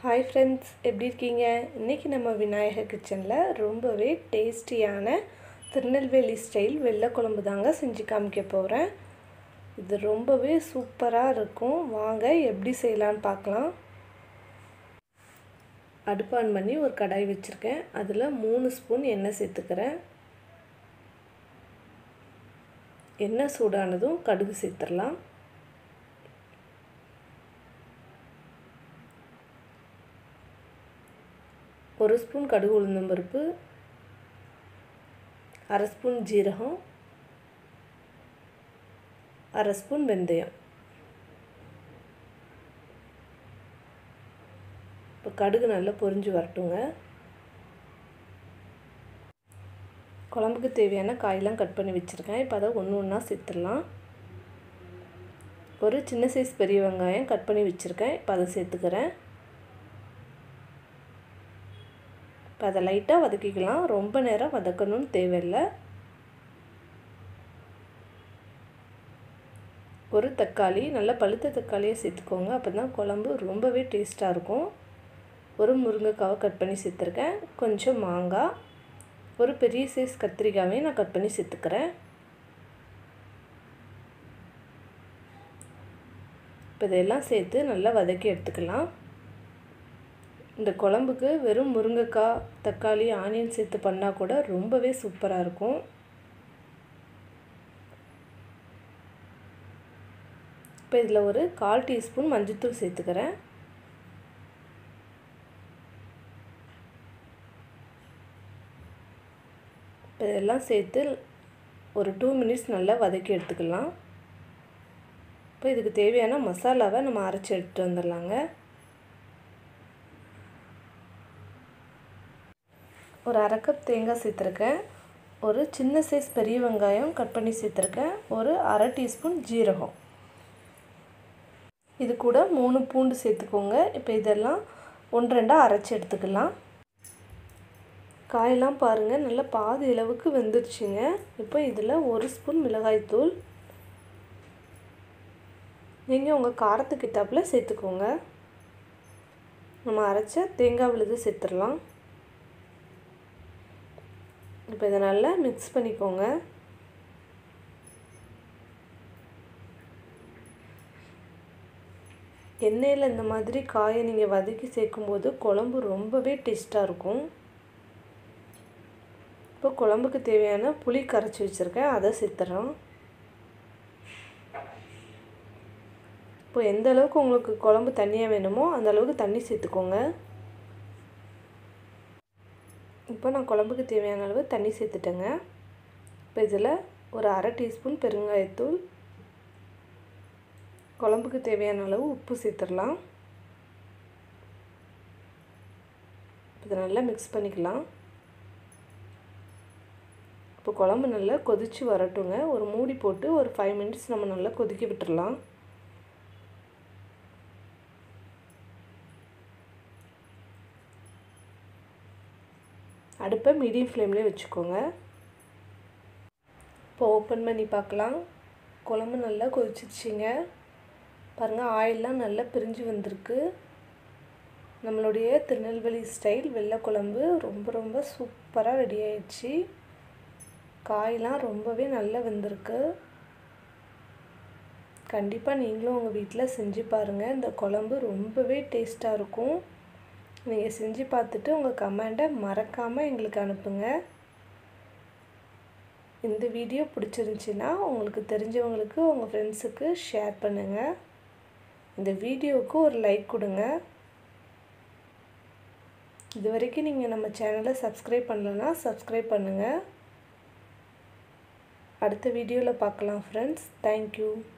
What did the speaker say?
hi friends எப்படி இருக்கீங்க இன்றைக்கி நம்ம விநாயகர் கிச்சனில் ரொம்பவே டேஸ்டியான திருநெல்வேலி ஸ்டைல் வெள்ளை குழம்பு தாங்க செஞ்சு காமிக்க போகிறேன் இது ரொம்பவே சூப்பராக இருக்கும் வாங்க எப்படி செய்யலான்னு பார்க்கலாம் அடுப்பு ஆன் பண்ணி ஒரு கடாய் வச்சுருக்கேன் அதில் மூணு ஸ்பூன் எண்ணெய் சேர்த்துக்கிறேன் எண்ணெய் சூடானதும் கடுகு சேர்த்துடலாம் ஒரு ஸ்பூன் கடுகு உளுந்தம்பருப்பு அரை ஸ்பூன் ஜீரகம் அரை ஸ்பூன் வெந்தயம் இப்போ கடுகு நல்லா பொரிஞ்சு வரட்டுங்க குழம்புக்கு தேவையான காயெல்லாம் கட் பண்ணி வச்சுருக்கேன் இப்போ அதை ஒன்று ஒன்றா சேர்த்துடலாம் ஒரு சின்ன சைஸ் பெரிய வெங்காயம் கட் பண்ணி வச்சுருக்கேன் இப்போ அதை சேர்த்துக்கிறேன் இப்போ அதை லைட்டாக வதக்கிக்கலாம் ரொம்ப நேரம் வதக்கணும்னு தேவையில்லை ஒரு தக்காளி நல்லா பழுத்த தக்காளியை சேர்த்துக்கோங்க அப்போ தான் குழம்பு ரொம்பவே டேஸ்ட்டாக இருக்கும் ஒரு முருங்கைக்காவை கட் பண்ணி சேர்த்துருக்கேன் கொஞ்சம் மாங்காய் ஒரு பெரிய சைஸ் கத்திரிக்காவையும் நான் கட் பண்ணி சேர்த்துக்கிறேன் இப்போ இதெல்லாம் சேர்த்து நல்லா வதக்கி எடுத்துக்கலாம் இந்த குழம்புக்கு வெறும் முருங்கைக்காய் தக்காளி ஆனியன் சேர்த்து பண்ணால் கூட ரொம்பவே சூப்பராக இருக்கும் இப்போ இதில் ஒரு கால் டீஸ்பூன் மஞ்சள்தூள் சேர்த்துக்கிறேன் இப்போ இதெல்லாம் சேர்த்து ஒரு டூ மினிட்ஸ் நல்லா வதக்கி எடுத்துக்கலாம் இப்போ இதுக்கு தேவையான மசாலாவை நம்ம அரைச்சி எடுத்துகிட்டு வந்துடலாங்க ஒரு அரை கப் தேங்காய் சேர்த்துருக்கேன் ஒரு சின்ன சைஸ் பெரிய வெங்காயம் கட் பண்ணி சேர்த்துருக்கேன் ஒரு அரை டீஸ்பூன் ஜீரகம் இது கூட மூணு பூண்டு சேர்த்துக்கோங்க இப்போ இதெல்லாம் ஒன்று ரெண்டாக அரைச்சி எடுத்துக்கலாம் காயெல்லாம் பாருங்கள் நல்லா பாதி அளவுக்கு வெந்துருச்சுங்க இப்போ இதில் ஒரு ஸ்பூன் மிளகாய்த்தூள் நீங்கள் உங்கள் காரத்துக்கு ஏற்றாப்புல சேர்த்துக்கோங்க நம்ம அரைச்ச தேங்காய் விழுது சேர்த்துடலாம் இப்போ இதை நல்லா மிக்ஸ் பண்ணிக்கோங்க எண்ணெயில் இந்த மாதிரி காயை நீங்கள் வதக்கி சேர்க்கும்போது குழம்பு ரொம்பவே டேஸ்ட்டாக இருக்கும் இப்போ குழம்புக்கு தேவையான புளி கரைச்சி வச்சுருக்கேன் அதை சேர்த்துறோம் இப்போ எந்த அளவுக்கு உங்களுக்கு குழம்பு தண்ணியாக வேணுமோ அந்த அளவுக்கு தண்ணி சேர்த்துக்கோங்க இப்போ நான் குழம்புக்கு தேவையான அளவு தண்ணி சேர்த்துட்டேங்க இப்போ இதில் ஒரு அரை டீஸ்பூன் பெருங்காயத்தூள் குழம்புக்கு தேவையான அளவு உப்பு சேர்த்துடலாம் இதை நல்லா மிக்ஸ் பண்ணிக்கலாம் இப்போ குழம்பு நல்லா கொதித்து வரட்டுங்க ஒரு மூடி போட்டு ஒரு ஃபைவ் மினிட்ஸ் நம்ம நல்லா கொதிக்க விட்டுடலாம் அடுப்பை மீடியம் ஃப்ளேம்லேயே வச்சுக்கோங்க இப்போ ஓப்பன் பண்ணி பார்க்கலாம் குழம்பு நல்லா கொதிச்சிருச்சிங்க பாருங்கள் ஆயிலெலாம் நல்லா பிரிஞ்சு வந்திருக்கு நம்மளுடைய திருநெல்வேலி ஸ்டைல் வெள்ளை குழம்பு ரொம்ப ரொம்ப சூப்பராக ரெடி ஆயிடுச்சு காயெலாம் ரொம்பவே நல்லா வெந்திருக்கு கண்டிப்பாக நீங்களும் உங்கள் வீட்டில் செஞ்சு பாருங்கள் இந்த குழம்பு ரொம்பவே டேஸ்ட்டாக இருக்கும் நீங்கள் செஞ்சு பார்த்துட்டு உங்கள் கமெண்ட்டை மறக்காமல் எங்களுக்கு அனுப்புங்க இந்த வீடியோ பிடிச்சிருந்துச்சின்னா உங்களுக்கு தெரிஞ்சவங்களுக்கு உங்கள் ஃப்ரெண்ட்ஸுக்கு ஷேர் பண்ணுங்கள் இந்த வீடியோவுக்கு ஒரு லைக் கொடுங்க இது வரைக்கும் நீங்கள் நம்ம சேனலை சப்ஸ்கிரைப் பண்ணலன்னா சப்ஸ்கிரைப் பண்ணுங்கள் அடுத்த வீடியோவில் பார்க்கலாம் ஃப்ரெண்ட்ஸ் தேங்க்யூ